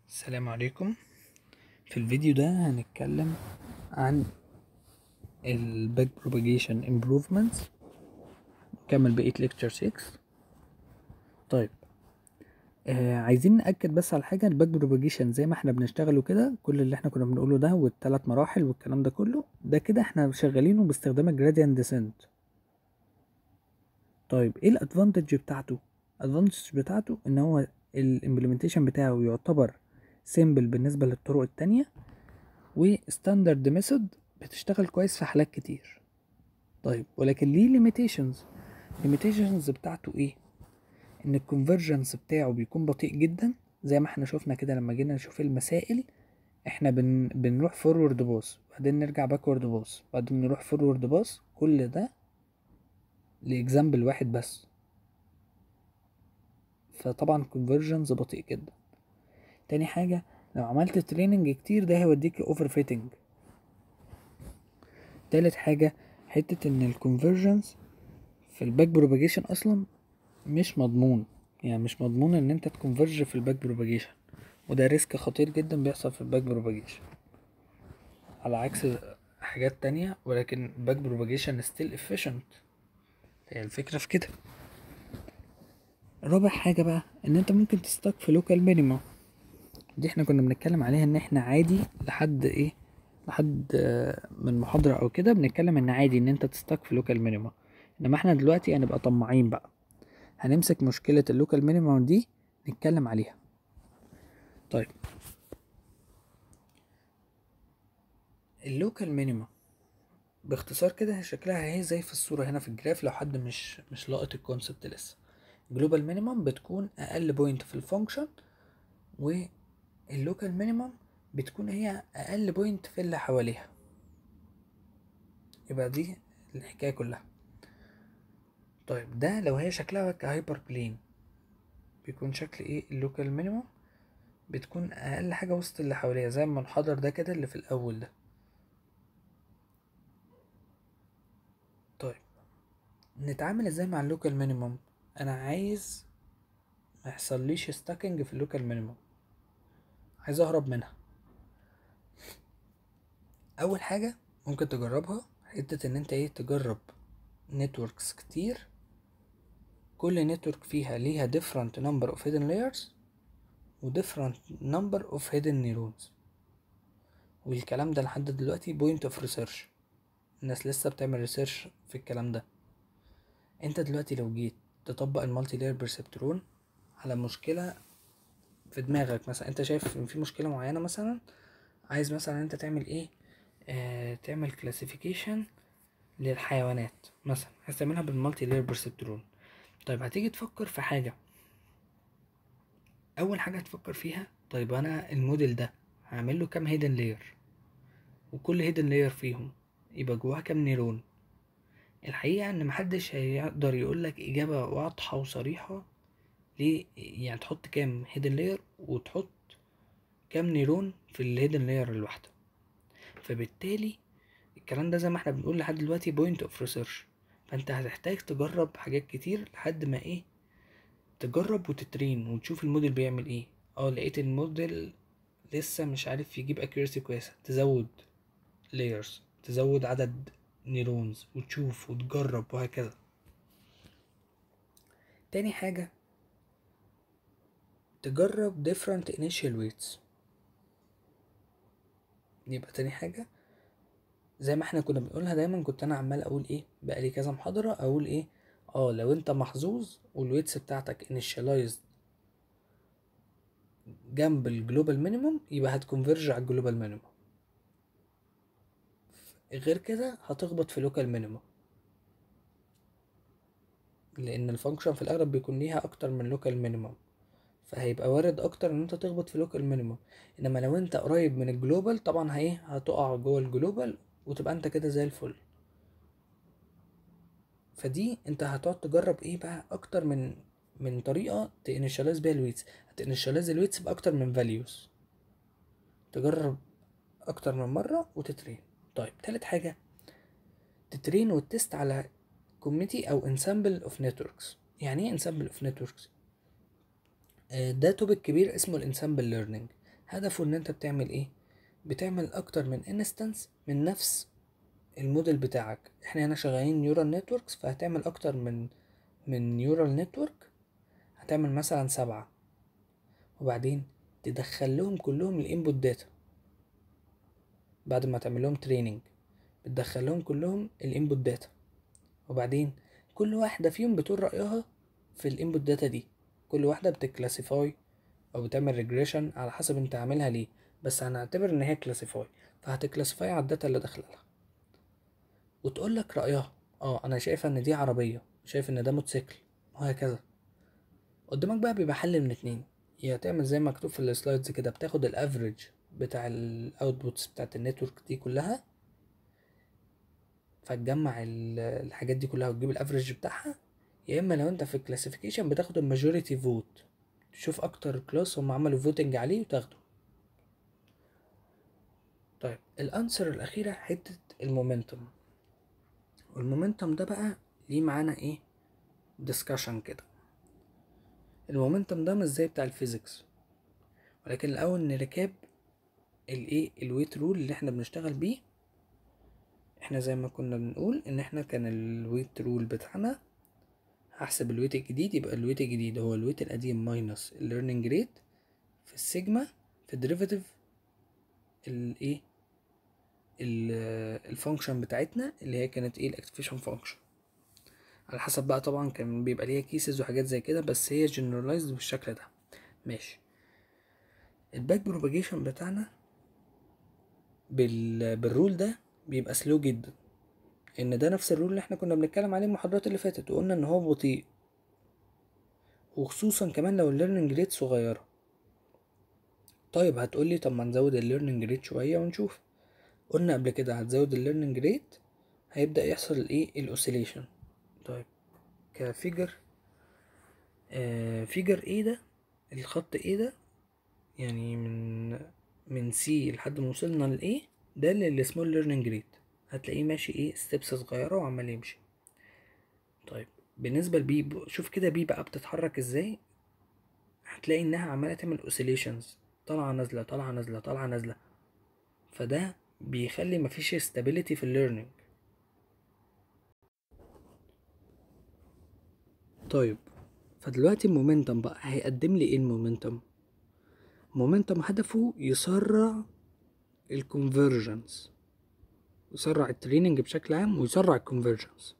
السلام عليكم في الفيديو ده هنتكلم عن ال back propagation improvements نكمل بقية lecture 6 طيب آه عايزين نأكد بس على حاجة ال back propagation زي ما احنا بنشتغله كده كل اللي احنا كنا بنقوله ده والتلات مراحل والكلام ده كله ده كده احنا شغالينه باستخدام ال gradient descent طيب ايه الادفانتج بتاعته الادفانتج بتاعته ان هو الامبلمنتيشن بتاعه يعتبر سيمبل بالنسبة للطرق التانية وستاندرد ميثود بتشتغل كويس في حالات كتير طيب ولكن ليه ليميتيشنز ليميتيشنز بتاعته ايه ان الكونفرجنس بتاعه بيكون بطيء جدا زي ما احنا شفنا كده لما جينا نشوف المسائل احنا بن... بنروح فورورد باص بعدين نرجع باكورد باص بعدين نروح فورورد باص كل ده لاكزامبل واحد بس فطبعا كونفرجنز بطيء جدا تاني حاجة لو عملت تريننج كتير ده هيوديك اوفر فيتنج تالت حاجة حتة ان الكونفرجنس في الباك بروباجيشن اصلا مش مضمون يعني مش مضمون ان انت تكونفرج في الباك بروباجيشن وده ريسك خطير جدا بيحصل في الباك بروباجيشن على عكس حاجات تانية ولكن الباك بروباجيشن ستيل efficient هي الفكرة في كده رابع حاجة بقى ان انت ممكن تستك في لوكال مينيمم دي احنا كنا بنتكلم عليها ان احنا عادي لحد ايه لحد آه، من محاضرة او كده بنتكلم ان عادي ان انت تستك في لوكال مينيمم انما احنا دلوقتي هنبقى طماعين بقى هنمسك مشكلة اللوكال مينيمم دي نتكلم عليها طيب اللوكال مينيمم باختصار كده شكلها اهي زي في الصورة هنا في الجراف لو حد مش مش لاقط الكونسبت لسه جلوبال مينيمم بتكون اقل بوينت في الفانكشن واللوكال مينيمم بتكون هي اقل بوينت في اللي حواليها يبقى دي الحكاية كلها طيب ده لو هي شكلها كهايبر بلين بيكون شكل ايه اللوكال مينيمم بتكون اقل حاجة وسط اللي حواليها زي ما الحضر ده كده اللي في الاول ده طيب نتعامل ازاي مع اللوكال مينيمم انا عايز ما يحصليش ستاكنج في اللوكال مينيمم عايز اهرب منها اول حاجه ممكن تجربها حته ان انت ايه تجرب نتوركس كتير كل نتورك فيها ليها different number of hidden layers و different number of hidden neurons والكلام ده لحد دلوقتي point of research الناس لسه بتعمل ريسيرش في الكلام ده انت دلوقتي لو جيت تطبق المالتي لاير بيرسبترون على مشكله في دماغك مثلا انت شايف ان في مشكله معينه مثلا عايز مثلا انت تعمل ايه آه تعمل كلاسيفيكيشن للحيوانات مثلا عايز تعملها بالمالتي لاير بيرسبترون طيب هتيجي تفكر في حاجه اول حاجه هتفكر فيها طيب انا الموديل ده هعمل له كام هيدن لاير وكل هيدن لاير فيهم يبقى جواها كام نيرون الحقيقة ان محدش هيقدر يقولك اجابة واضحة وصريحة ليه يعني تحط كام هيدن لاير وتحط كام نيرون في الهيدن لاير الواحدة فبالتالي الكلام ده زي ما احنا بنقول لحد دلوقتي بوينت اوف ريسيرش فانت هتحتاج تجرب حاجات كتير لحد ما ايه تجرب وتترين وتشوف الموديل بيعمل ايه اه لقيت الموديل لسه مش عارف يجيب accuracy كويسة تزود layers تزود عدد نيرونز وتشوف وتجرب وهكذا تاني حاجة تجرب different initial weights يبقى تاني حاجة زي ما احنا كنا بنقولها دايما كنت انا عمال اقول ايه بقالي كذا محاضرة اقول ايه اه لو انت محظوظ والويتس بتاعتك initialized جنب الجلوبال مينيموم يبقى هتكونفرج على الجلوبال مينيموم غير كده هتخبط في لوكال مينيموم لان الفانكشن في الاغلب بيكون ليها اكتر من لوكال مينيموم فهيبقى وارد اكتر ان انت تخبط في لوكال مينيموم انما لو انت قريب من الجلوبال طبعا هي هتقع جوه الجلوبال وتبقى انت كده زي الفل فدي انت هتقعد تجرب ايه بقى اكتر من من طريقه تانيشاليز بيها الويتس هتانيشاليز الويتس باكتر من فاليوز تجرب اكتر من مره وتترين طيب تالت حاجة تترين وتست على كوميتي او انسامبل اوف نتوركس يعني ايه انسامبل اوف نتوركس ده توبيك كبير اسمه الانسامبل ليرنينج هدفه ان انت بتعمل ايه بتعمل اكتر من انستنس من نفس الموديل بتاعك احنا هنا شغالين نيورال نتوركس فهتعمل اكتر من من نيورال نتورك هتعمل مثلا سبعة وبعدين تدخل لهم كلهم الانبوت داتا بعد ما تعمل لهم تريننج بتدخل لهم كلهم الانبوت داتا وبعدين كل واحدة فيهم بتقول رأيها في الانبوت داتا دي كل واحدة بتكلاسيفاي او بتعمل ريجريشن على حسب انت عاملها ليه بس هنعتبر ان هي كلاسيفاي فهتكلاسيفاي على الداتا اللي داخله لها وتقول لك رأيها اه انا شايفة ان دي عربية شايف ان ده موتوسيكل وهكذا قدامك بقى بيبقى حل من اتنين يا تعمل زي ما مكتوب في السلايدز كده بتاخد الافريج بتاع الاوتبوتس بتاعت النتورك دي كلها فتجمع الحاجات دي كلها وتجيب الافريج بتاعها يا اما لو انت في الكلاسيفيكيشن بتاخد الماجوريتي فوت تشوف اكتر كلاس هم عملوا فوتنج عليه وتاخده طيب الانسر الاخيره حته المومنتوم والمومنتوم ده بقى ليه معانا ايه ديسكشن كده المومنتوم ده مش زي بتاع الفيزيكس ولكن الاول نركاب الايه الويت رول اللي احنا بنشتغل بيه احنا زي ما كنا بنقول ان احنا كان الويت رول بتاعنا هحسب الويت الجديد يبقى الويت الجديد هو الويت القديم ماينس الليرنينج ريت في السيجما في الديريفاتيف الايه الفانكشن بتاعتنا اللي هي كانت ايه الاكتيفيشن فانكشن على حسب بقى طبعا كان بيبقى ليها كيسز وحاجات زي كده بس هي جنرالايزد بالشكل ده ماشي الباك بروباجيشن بتاعنا بال... بالرول ده بيبقى سلو جدا ان ده نفس الرول اللي احنا كنا بنتكلم عليه المحاضرات اللي فاتت وقلنا ان هو بطيء وخصوصا كمان لو الليرنينج ريت صغيره طيب هتقولي طب ما نزود الليرنينج ريت شويه ونشوف قلنا قبل كده هتزود الليرنينج ريت هيبدا يحصل الايه الاوسيليشن طيب كفيجر آه فيجر ايه ده الخط ايه ده يعني من من سي لحد ما وصلنا لايه ده اللي اسمه الليرنينج ريت هتلاقيه ماشي ايه ستيبس صغيرة وعمال يمشي طيب بالنسبة لبي شوف كده بي بقى بتتحرك ازاي هتلاقي انها عمالة تعمل اوسيليشنز طالعة نازلة طالعة نازلة طالعة نازلة فده بيخلي مفيش stability في الليرنينج طيب فدلوقتي المومنتم بقى هيقدم لي ايه المومنتم مومنتم هدفه يسرع الكونفرجنس يسرع التريننج بشكل عام ويسرع الكونفرجنس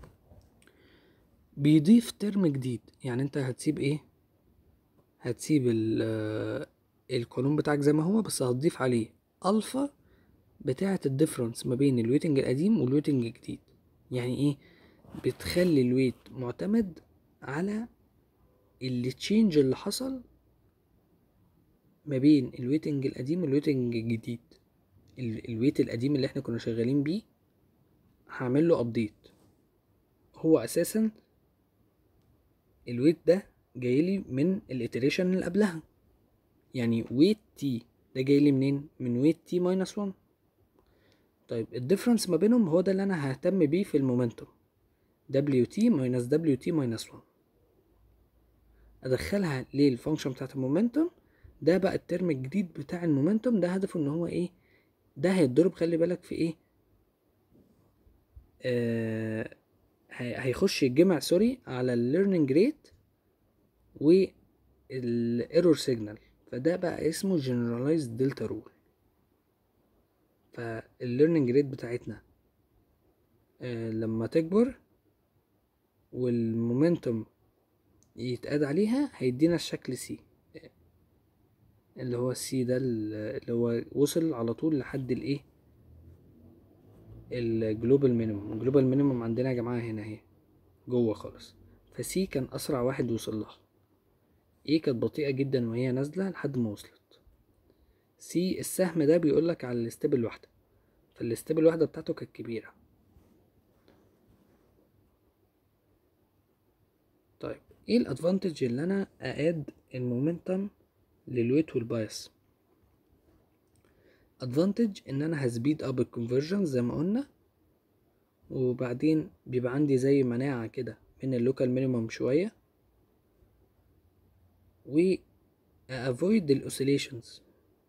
بيضيف ترم جديد يعني انت هتسيب ايه هتسيب القانون بتاعك زي ما هو بس هتضيف عليه الفا بتاعة الديفرنس ما بين الويتنج القديم والويتنج الجديد يعني ايه بتخلي الويت معتمد على التشينج اللي حصل ما بين الويتنج القديم والويتنج الجديد الويت القديم اللي احنا كنا شغالين بيه هعمل له ابديت هو اساسا الويت ده جايلي من الاتريشن اللي قبلها يعني ويت تي ده جايلي منين من ويت تي ماينس 1 طيب الديفرنس ما بينهم هو ده اللي انا ههتم بيه في المومنتوم دبليو تي ماينس دبليو تي ماينس 1 ادخلها للفانكشن بتاعت المومنتوم ده بقى الترم الجديد بتاع المومنتوم ده هدفه ان هو ايه ده هيتضرب خلي بالك في ايه آه هيخش يتجمع سوري على الليرنينج ريت والايرور سيجنال فده بقى اسمه generalized دلتا رول فالليرنينج ريت بتاعتنا آه لما تكبر والمومنتوم يتقاد عليها هيدينا الشكل سي اللي هو السي ده اللي هو وصل على طول لحد الايه الجلوبال مينيموم الجلوبال مينيموم عندنا يا جماعه هنا اهي جوه خالص فسي كان اسرع واحد وصل لها ايه كانت بطيئه جدا وهي نازله لحد ما وصلت سي السهم ده بيقولك على الاستيب الواحده فالاستيب الواحده بتاعته كانت كبيره طيب ايه الادفانتج اللي انا ااد المومنتم للويت والبايس ادفانتج ان انا هسبيد اب الكونفرجن زي ما قلنا وبعدين بيبقى عندي زي مناعة كده من اللوكال مينيمم شوية و avoid الاوسيليشنز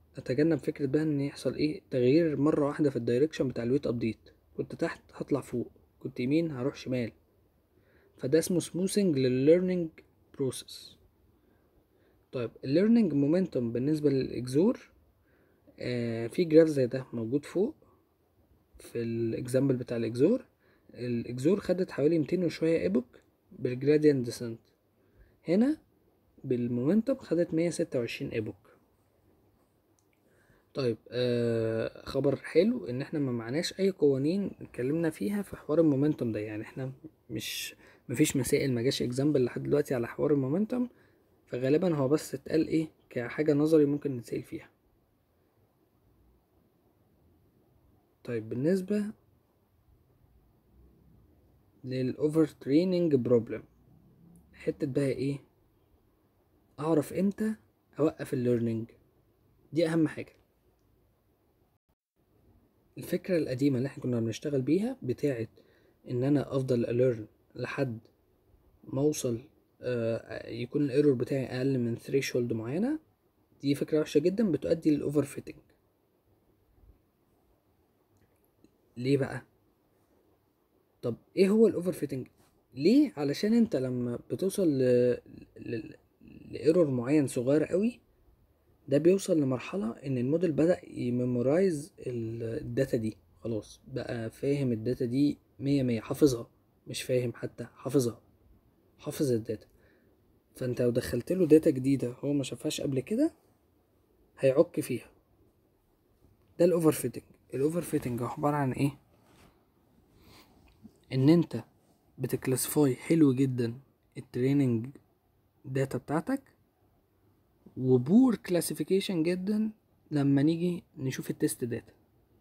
اتجنب فكرة بقى ان يحصل ايه تغيير مرة واحدة في الدايركشن بتاع الويت ابديت كنت تحت هطلع فوق كنت يمين هروح شمال فده اسمه سموثنج للليرنينج بروسيس طيب الليرنينج مومنتوم بالنسبة للاكزور آه في جراف زي ده موجود فوق في الاكزامبل بتاع الاكزور الاكزور خدت حوالي 200 وشوية ايبوك بالجراديان ديسنت هنا بالمومنتوم خدت 126 ايبوك طيب آه خبر حلو ان احنا ما معناش اي قوانين اتكلمنا فيها في حوار المومنتوم ده يعني احنا مش مفيش مسائل ما جاش اكزامبل لحد دلوقتي على حوار المومنتوم فغالبا هو بس اتقال ايه كحاجة نظري ممكن نتسأل فيها طيب بالنسبة للأوفر تريننج بروبلم حتة بقى ايه اعرف امتى اوقف الليرنينج دي اهم حاجة الفكرة القديمة اللي احنا كنا بنشتغل بيها بتاعت ان انا افضل اليرن لحد ما اوصل آه يكون الايرور بتاعي اقل من ثريشولد معينة دي فكرة وحشة جدا بتؤدي للاوفر فيتنج ليه بقى طب ايه هو الاوفر فيتنج ليه علشان انت لما بتوصل ل... ل... لايرور معين صغير قوي ده بيوصل لمرحلة ان الموديل بدأ يميمورايز الداتا دي خلاص بقى فاهم الداتا دي مية مية حافظها مش فاهم حتى حافظها حافظ الداتا فانت لو دخلت له داتا جديدة هو ما شافهاش قبل كده هيعك فيها ده الاوفر فيتنج الاوفر فيتنج عبارة عن ايه ان انت بتكلاسيفاي حلو جدا التريننج داتا بتاعتك وبور كلاسيفيكيشن جدا لما نيجي نشوف التست داتا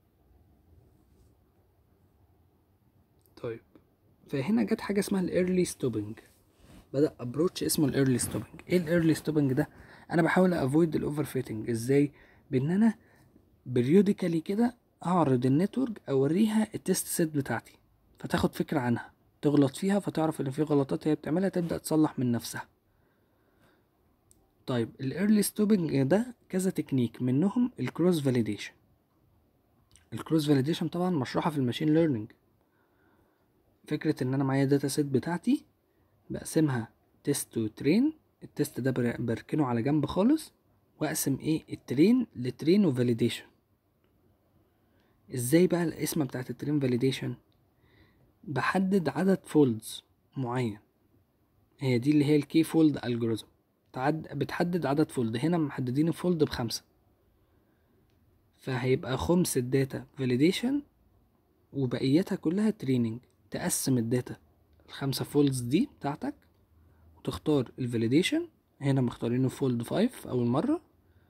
طيب فهنا جت حاجه اسمها الايرلي ستوبنج بدا ابروتش اسمه الايرلي ستوبنج ايه الايرلي ستوبنج ده انا بحاول افويد الاوفر فيتنج ازاي بان انا بريوديكالي كده اعرض النتورك اوريها التست سيت بتاعتي فتاخد فكره عنها تغلط فيها فتعرف ان في غلطات هي بتعملها تبدا تصلح من نفسها طيب الايرلي ستوبنج ده كذا تكنيك منهم الكروس فاليديشن الكروس فاليديشن طبعا مشروحه في الماشين ليرنينج فكره ان انا معايا داتا سيت بتاعتي بقسمها تيست وترين التيست ده بركنه على جنب خالص واقسم ايه الترين لترين وفاليديشن ازاي بقى القسمه بتاعت الترين فاليديشن بحدد عدد فولدز معين هي دي اللي هي الكي فولد الجوريزم بتحدد عدد فولد هنا محددين الفولد بخمسة فهيبقى خمس الداتا فاليديشن وبقيتها كلها تريننج تقسم الداتا الخمسة فولدز دي بتاعتك وتختار الفاليديشن هنا مختارينه فولد فايف أول مرة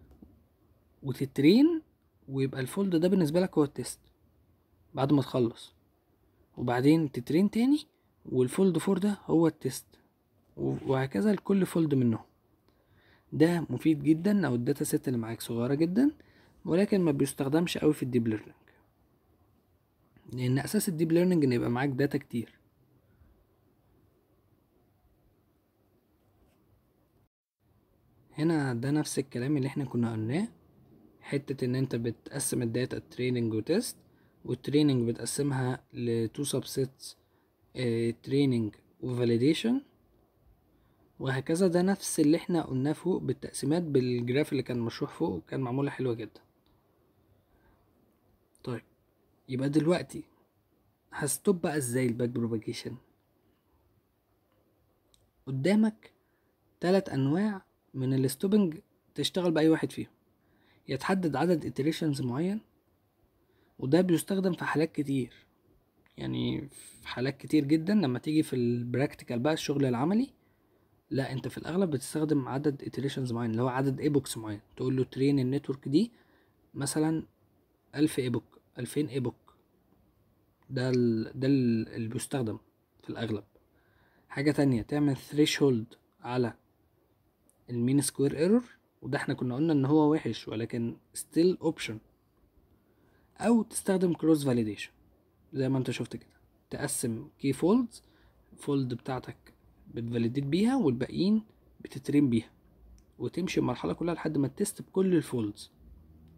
وتترين ويبقى الفولد ده بالنسبة لك هو التست بعد ما تخلص وبعدين تترين تاني والفولد فور ده هو التست وهكذا لكل فولد منهم ده مفيد جدا او الداتا سيت اللي معاك صغيره جدا ولكن ما بيستخدمش قوي في الديب ليرنينج لان اساس الديب ليرنينج ان يبقى معاك داتا كتير هنا ده نفس الكلام اللي احنا كنا قلناه حتة ان انت بتقسم الداتا تريننج وتيست والتريننج بتقسمها لتو سبسيتس تريننج وفاليديشن وهكذا ده نفس اللي احنا قلناه فوق بالتقسيمات بالجراف اللي كان مشروح فوق وكان معمولة حلوة جدا طيب يبقى دلوقتي هستوب بقى ازاي الباك بروباجيشن قدامك تلات انواع من الستوبنج تشتغل باي واحد فيهم يتحدد عدد iterations معين وده بيستخدم في حالات كتير يعني في حالات كتير جدا لما تيجي في البراكتيكال بقى الشغل العملي لا انت في الاغلب بتستخدم عدد iterations معين اللي هو عدد ايبوكس معين تقول له ترين النتورك دي مثلا ألف ايبوك ألفين ايبوك ده ال ده ال اللي بيستخدم في الاغلب حاجة تانية تعمل threshold على المين سكوير ايرور وده احنا كنا قلنا ان هو وحش ولكن still option او تستخدم cross validation زي ما انت شفت كده تقسم key folds فولد بتاعتك بتفاليديت بيها والباقيين بتترين بيها وتمشي المرحله كلها لحد ما تست بكل الفولدز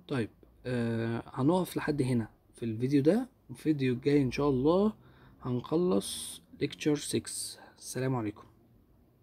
طيب آه هنقف لحد هنا في الفيديو ده الفيديو الجاي ان شاء الله هنخلص ليكتشر 6 السلام عليكم